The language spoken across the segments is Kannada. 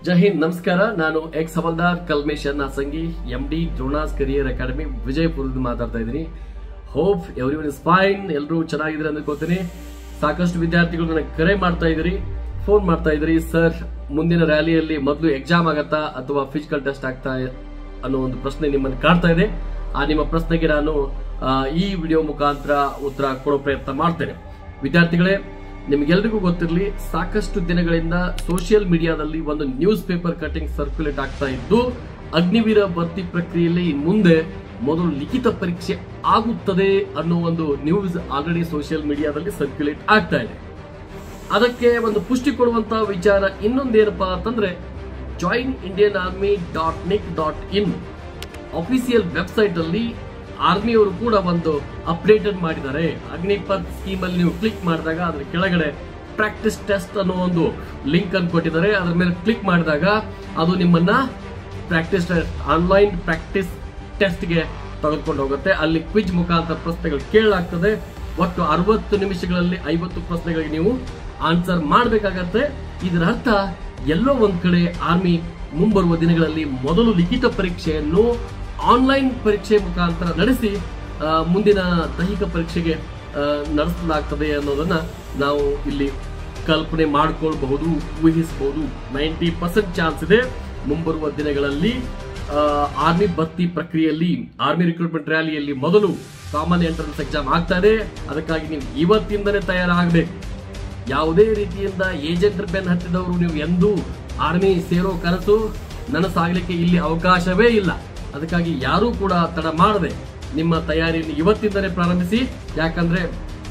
ಜೈ ಹಿಂದ್ ನಮಸ್ಕಾರ ನಾನು ex havildar Kalmesh Sangi M D Dronas career academy ವಿಜಯಪುರದಿಂದ ಮಾತಾಡ್ತಾ ಇದ್ದೀನಿ ಹೋಪ್ ಎವ್ರಿ ಒನ್ ಇಸ್ ಫೈನ್ ಎಲ್ಲರೂ ಚೆನ್ನಾಗಿದ್ರೆ ಅಂದ್ಕೋತೀನಿ ಸಾಕಷ್ಟು ವಿದ್ಯಾರ್ಥಿಗಳು ನನಗೆ ಕರೆ ಮಾಡ್ತಾ ಇದ್ರಿ ಫೋನ್ ಮಾಡ್ತಾ ಇದ್ರಿ ಸರ್ ಮುಂದಿನ ರ್ಯಾಲಿಯಲ್ಲಿ ಮೊದಲು ಎಕ್ಸಾಮ್ ಆಗತ್ತಾ ಅಥವಾ ಫಿಸಿಕಲ್ ಟೆಸ್ಟ್ ಆಗ್ತಾ ಅನ್ನೋ ಒಂದು ಪ್ರಶ್ನೆ ನಿಮ್ಮನ್ನು ಕಾಡ್ತಾ ಇದೆ ಆ ನಿಮ್ಮ ಪ್ರಶ್ನೆಗೆ ನಾನು ಆ, ಈ ವಿಡಿಯೋ ಮುಖಾಂತರ ಉತ್ತರ ಕೊಡೋ ಪ್ರಯತ್ನ ಮಾಡ್ತೇನೆ ವಿದ್ಯಾರ್ಥಿಗಳೇ ನಿಮ್ಗೆಲ್ರಿಗೂ ಗೊತ್ತಿರಲಿ ಸಾಕಷ್ಟು ದಿನಗಳಿಂದ ಸೋಷಿಯಲ್ ಮೀಡಿಯಾದಲ್ಲಿ ಒಂದು ನ್ಯೂಸ್ ಪೇಪರ್ ಕಟಿಂಗ್ ಸರ್ಕ್ಯುಲೇಟ್ ಆಗ್ತಾ ಇದ್ದು ಅಗ್ನಿವೀರ ಭರ್ತಿ ಪ್ರಕ್ರಿಯೆಯಲ್ಲಿ ಇನ್ ಮುಂದೆ ಮೊದಲು ಲಿಖಿತ ಪರೀಕ್ಷೆ ಆಗುತ್ತದೆ ಅನ್ನೋ ಒಂದು ನ್ಯೂಸ್ ಆಲ್ರೆಡಿ ಸೋಷಿಯಲ್ ಮೀಡಿಯಾದಲ್ಲಿ ಸರ್ಕ್ಯುಲೇಟ್ ಆಗ್ತಾ ಇದೆ ಅದಕ್ಕೆ ಒಂದು ಪುಷ್ಟಿ ಕೊಡುವಂತ ವಿಚಾರ ಇನ್ನೊಂದೇನಪ್ಪಾ ಅಂತಂದ್ರೆ join Indian army dot nic dot in official website ಅಲ್ಲಿ ಆರ್ಮಿಯವರು ಕೂಡ ಒಂದು ಅಪ್ಡೇಟೆಡ್ ಮಾಡಿದ್ದಾರೆ ಅಗ್ನಿಪಥ್ ಸ್ಕೀಮ್ ಅಲ್ಲಿ ನೀವು ಕ್ಲಿಕ್ ಮಾಡಿದಾಗ ಅದ್ರ ಕೆಳಗಡೆ ಪ್ರಾಕ್ಟೀಸ್ ಟೆಸ್ಟ್ ಅನ್ನೋ ಒಂದು ಲಿಂಕ್ ಅನ್ನು ಕೊಟ್ಟಿದ್ದಾರೆ ಅದ್ರ ಮೇಲೆ ಕ್ಲಿಕ್ ಮಾಡಿದಾಗ ಅದು ನಿಮ್ಮನ್ನ ಪ್ರಾಕ್ಟೀಸ್ ಟೆಸ್ಟ್ ಆನ್ಲೈನ್ ಪ್ರಾಕ್ಟೀಸ್ ಟೆಸ್ಟ್ಗೆ ತೆಗೆದುಕೊಂಡು ಹೋಗುತ್ತೆ ಅಲ್ಲಿ ಕ್ವಿಜ್ ಮುಖಾಂತರ ಪ್ರಶ್ನೆಗಳು ಕೇಳಲಾಗ್ತದೆ ಒಟ್ಟು ಅರವತ್ತು ನಿಮಿಷಗಳಲ್ಲಿ ಐವತ್ತು ಪ್ರಶ್ನೆಗಳಿಗೆ ನೀವು ಆನ್ಸರ್ ಮಾಡಬೇಕಾಗತ್ತೆ ಇದರ ಅರ್ಥ ಎಲ್ಲೋ ಒಂದ್ ಕಡೆ ಆರ್ಮಿ ಮುಂಬರುವ ದಿನಗಳಲ್ಲಿ ಮೊದಲು ಲಿಖಿತ ಪರೀಕ್ಷೆಯನ್ನು ಆನ್ಲೈನ್ ಪರೀಕ್ಷೆ ಮುಖಾಂತರ ನಡೆಸಿ ಆ, ಮುಂದಿನ ದೈಹಿಕ ಪರೀಕ್ಷೆಗೆ ಆ, ನಡೆಸಲಾಗ್ತದೆ ಅನ್ನೋದನ್ನ ನಾವು ಇಲ್ಲಿ ಕಲ್ಪನೆ ಮಾಡ್ಕೊಳ್ಬಹುದು ಊಹಿಸಬಹುದು ನೈಂಟಿ ಪರ್ಸೆಂಟ್ ಚಾನ್ಸ್ ಇದೆ ಮುಂಬರುವ ದಿನಗಳಲ್ಲಿ ಆರ್ಮಿ ಭರ್ತಿ ಪ್ರಕ್ರಿಯೆಯಲ್ಲಿ ಆರ್ಮಿ ರಿಕ್ರೂಟ್ಮೆಂಟ್ ರ್ಯಾಲಿಯಲ್ಲಿ ಮೊದಲು ಕಾಮನ್ ಎಂಟ್ರೆನ್ಸ್ ಎಕ್ಸಾಮ್ ಆಗ್ತಾ ಇದೆ ಅದಕ್ಕಾಗಿ ನೀವು ಇವತ್ತಿಂದನೇ ತಯಾರಾಗಬೇಕು ಯಾವುದೇ ರೀತಿಯಿಂದ ಏಜೆಂಟ್ ಬೆನ್ ಹತ್ತಿದವರು ನೀವು ಎಂದೂ ಆರ್ಮಿ ಸೇರೋ ಕನಸು ನನಸಾಗಲಿಕ್ಕೆ ಇಲ್ಲಿ ಅವಕಾಶವೇ ಇಲ್ಲ ಅದಕ್ಕಾಗಿ ಯಾರೂ ಕೂಡ ತಡ ಮಾಡದೆ ನಿಮ್ಮ ತಯಾರಿಯನ್ನು ಇವತ್ತಿಂದಲೇ ಪ್ರಾರಂಭಿಸಿ ಯಾಕಂದ್ರೆ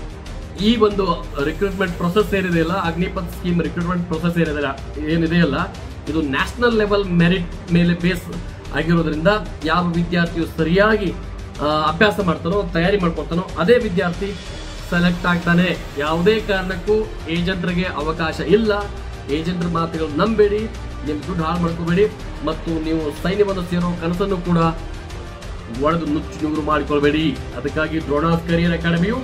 ಈ ಒಂದು ರಿಕ್ರೂಟ್ಮೆಂಟ್ ಪ್ರೊಸೆಸ್ ಏನಿದೆಯಲ್ಲ ಅಗ್ನಿಪಥ್ ಸ್ಕೀಮ್ ರಿಕ್ರೂಟ್ಮೆಂಟ್ ಪ್ರೊಸೆಸ್ ಏನಿದೆ ಏನಿದೆಯಲ್ಲ ಇದು ನ್ಯಾಷನಲ್ ಲೆವೆಲ್ ಮೆರಿಟ್ ಮೇಲೆ ಬೇಸ್ ಆಗಿರೋದ್ರಿಂದ ಯಾವ ವಿದ್ಯಾರ್ಥಿಯು ಸರಿಯಾಗಿ ಆ, ಅಭ್ಯಾಸ ಮಾಡ್ತಾನೋ ತಯಾರಿ ಮಾಡ್ಕೊಳ್ತಾನೋ ಅದೇ ವಿದ್ಯಾರ್ಥಿ ಸೆಲೆಕ್ಟ್ ಆಗ್ತಾನೆ ಯಾವುದೇ ಕಾರಣಕ್ಕೂ ಏಜೆಂಟ್ರಿಗೆ ಅವಕಾಶ ಇಲ್ಲ ಏಜೆಂಟ್ರ ಮಾತುಗಳು ನಂಬೇಡಿ ನಿಮ್ ದುಡ್ಡು ಹಾಳು ಮಾಡ್ಕೋಬೇಡಿ ಮತ್ತು ನೀವು ಸೈನ್ಯವನ್ನು ಸೇರೋ ಕನಸನ್ನು ಕೂಡ ಒಡೆದು ನುಚ್ಚು ನೂರು ಮಾಡಿಕೊಳ್ಬೇಡಿ ಅದಕ್ಕಾಗಿ ದ್ರೋಣಾಸ್ ಕರಿಯರ್ ಅಕಾಡೆಮಿಯು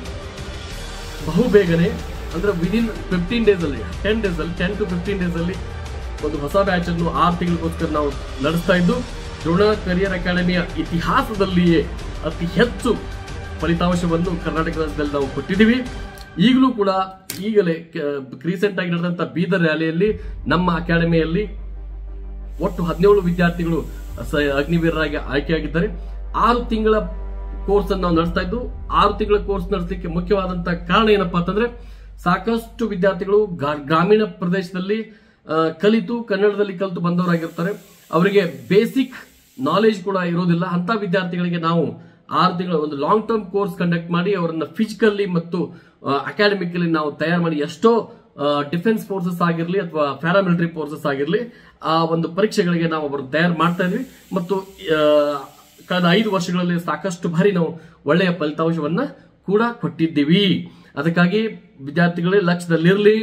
ಬಹು ಬೇಗನೆ ಅಂದ್ರೆ ವಿದಿನ್ ಫಿಫ್ಟೀನ್ ಡೇಸ್ ಅಲ್ಲಿ ಟೆನ್ ಡೇಸ್ ಅಲ್ಲಿ ಟೆನ್ ಟು ಫಿಫ್ಟೀನ್ ಡೇಸ್ ಅಲ್ಲಿ ಒಂದು ಹೊಸ ಬ್ಯಾಚ್ ಅನ್ನು ಆರು ತಿಂಗಳಿಗೋಸ್ಕರ ನಾವು ನಡೆಸ್ತಾ ಇದ್ದು ದ್ರೋಣ ಕರಿಯರ್ ಅಕಾಡೆಮಿಯ ಇತಿಹಾಸದಲ್ಲಿಯೇ ಅತಿ ಹೆಚ್ಚು ಫಲಿತಾಂಶವನ್ನು ಕರ್ನಾಟಕ ರಾಜ್ಯದಲ್ಲಿ ನಾವು ಕೊಟ್ಟಿದ್ದೀವಿ ಈಗಲೂ ಕೂಡ ಈಗಲೇ ರೀಸೆಂಟ್ ಆಗಿ ನಡೆದಂತ ಬೀದರ್ ರ್ಯಾಲಿಯಲ್ಲಿ ನಮ್ಮ ಅಕಾಡೆಮಿಯಲ್ಲಿ ಒಟ್ಟು ಹದಿನೇಳು ವಿದ್ಯಾರ್ಥಿಗಳು ಸ- ಅಗ್ನಿವೀರರಾಗಿ ಆಯ್ಕೆಯಾಗಿದ್ದಾರೆ ಆರು ತಿಂಗಳ ಕೋರ್ಸ್ ಅನ್ನು ನಾವು ನಡೆಸ್ತಾ ಇದ್ದು ಆರು ತಿಂಗಳ ಕೋರ್ಸ್ ನಡೆಸಲಿಕ್ಕೆ ಮುಖ್ಯವಾದಂತ ಕಾರಣ ಏನಪ್ಪಾ ಅಂತಂದ್ರೆ ಸಾಕಷ್ಟು ವಿದ್ಯಾರ್ಥಿಗಳು ಗಾ- ಗ್ರಾಮೀಣ ಪ್ರದೇಶದಲ್ಲಿ ಆ, ಕಲಿತು ಕನ್ನಡದಲ್ಲಿ ಕಲಿತು ಬಂದವರಾಗಿರ್ತಾರೆ ಅವರಿಗೆ ಬೇಸಿಕ್ ನಾಲೆಜ್ ಕೂಡ ಇರೋದಿಲ್ಲ ಅಂತ ವಿದ್ಯಾರ್ಥಿಗಳಿಗೆ ನಾವು ಆರು ತಿಂಗಳ ಒಂದು ಲಾಂಗ್ ಟರ್ಮ್ ಕೋರ್ಸ್ ಕಂಡಕ್ಟ್ ಮಾಡಿ ಅವರನ್ನ ಫಿಸಿಕಲಿ ಮತ್ತು ಅಕಾಡೆಮಿಕಲಿ ನಾವು ತಯಾರು ಮಾಡಿ ಎಷ್ಟೋ ಡಿಫೆನ್ಸ್ ಫೋರ್ಸಸ್ ಆಗಿರಲಿ ಅಥವಾ ಪ್ಯಾರಾಮಿಲಿಟರಿ ಫೋರ್ಸಸ್ ಆಗಿರಲಿ ಆ ಒಂದು ಪರೀಕ್ಷೆಗಳಿಗೆ ನಾವು ಅವರು ತಯಾರು ಮಾಡ್ತಾ ಇದ್ವಿ ಮತ್ತು ಆ, ಕಳೆದ ಐದು ವರ್ಷಗಳಲ್ಲಿ ಸಾಕಷ್ಟು ಬಾರಿ ನಾವು ಒಳ್ಳೆಯ ಫಲಿತಾಂಶವನ್ನ ಕೂಡ ಕೊಟ್ಟಿದ್ದೀವಿ ಅದಕ್ಕಾಗಿ ವಿದ್ಯಾರ್ಥಿಗಳೇ ಲಕ್ಷ್ಯದಲ್ಲಿರಲಿ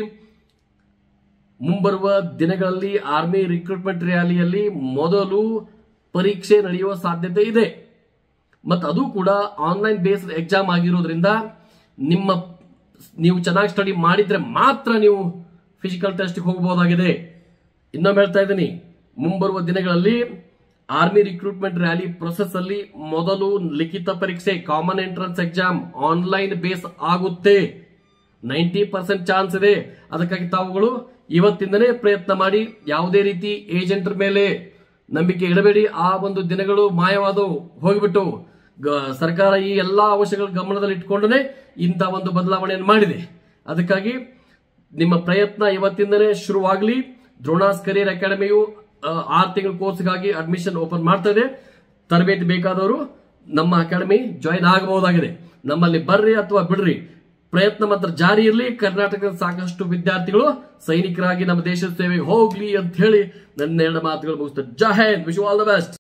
ಮುಂಬರುವ ದಿನಗಳಲ್ಲಿ ಆರ್ಮಿ ರಿಕ್ರೂಟ್ಮೆಂಟ್ ರ್ಯಾಲಿಯಲ್ಲಿ ಮೊದಲು ಪರೀಕ್ಷೆ ನಡೆಯುವ ಸಾಧ್ಯತೆ ಇದೆ ಮತ್ತು ಅದು ಕೂಡ ಆನ್ಲೈನ್ ಬೇಸ್ಡ್ ಎಕ್ಸಾಮ್ ಆಗಿರೋದ್ರಿಂದ ನಿಮ್ಮ ನೀವು ಚೆನ್ನಾಗಿ ಸ್ಟಡಿ ಮಾಡಿದ್ರೆ ಮಾತ್ರ ನೀವು ಫಿಸಿಕಲ್ ಟೆಸ್ಟ್ಗೆ ಹೋಗಬಹುದಾಗಿದೆ ಇನ್ನೊಮ್ಮೆ ಹೇಳ್ತಾ ಇದ್ದೀನಿ ಮುಂಬರುವ ದಿನಗಳಲ್ಲಿ ಆರ್ಮಿ ರಿಕ್ರೂಟ್ಮೆಂಟ್ ರ್ಯಾಲಿ ಪ್ರೊಸೆಸ್ ಅಲ್ಲಿ ಮೊದಲು ಲಿಖಿತ ಪರೀಕ್ಷೆ common entrance exam online base ಆಗುತ್ತೆ ನೈಂಟಿ ಪರ್ಸೆಂಟ್ ಚಾನ್ಸ್ ಇದೆ ಅದಕ್ಕಾಗಿ ತಾವುಗಳು ಇವತ್ತಿಂದನೇ ಪ್ರಯತ್ನ ಮಾಡಿ ಯಾವುದೇ ರೀತಿ ಏಜೆಂಟರ್ ಮೇಲೆ ನಂಬಿಕೆ ಇಡಬೇಡಿ ಆ ಒಂದು ದಿನಗಳು ಮಾಯವಾದವು ಹೋಗಿಬಿಟ್ಟು ಗ- ಸರ್ಕಾರ ಈ ಎಲ್ಲಾ ಅಂಶಗಳ ಗಮನದಲ್ಲಿ ಇಟ್ಕೊಂಡೇ ಇಂಥ ಒಂದು ಬದಲಾವಣೆಯನ್ನು ಮಾಡಿದೆ ಅದಕ್ಕಾಗಿ ನಿಮ್ಮ ಪ್ರಯತ್ನ ಇವತ್ತಿಂದನೇ ಶುರುವಾಗಲಿ ದ್ರೋಣಾಸ್ ಕರಿಯರ್ ಅಕಾಡೆಮಿಯು ಆ, ಆರು ತಿಂಗಳ ಕೋರ್ಸ್ಗಾಗಿ ಅಡ್ಮಿಷನ್ ಓಪನ್ ಮಾಡ್ತಾ ಇದೆ ತರಬೇತಿ ಬೇಕಾದವರು ನಮ್ಮ ಅಕಾಡೆಮಿ ಜಾಯಿನ್ ಆಗಬಹುದಾಗಿದೆ ನಮ್ಮಲ್ಲಿ ಬರ್ರಿ ಅಥವಾ ಬಿಡ್ರಿ ಪ್ರಯತ್ನ ಮಾತ್ರ ಜಾರಿ ಇರಲಿ ಕರ್ನಾಟಕದ ಸಾಕಷ್ಟು ವಿದ್ಯಾರ್ಥಿಗಳು ಸೈನಿಕರಾಗಿ ನಮ್ಮ ದೇಶದ ಸೇವೆಗೆ ಹೋಗ್ಲಿ ಅಂತ ಹೇಳಿ ನನ್ನ ಎರಡು ಮಾತುಗಳು ಮುಗಿಸ್ತೇನೆ Jai Hind wish all the best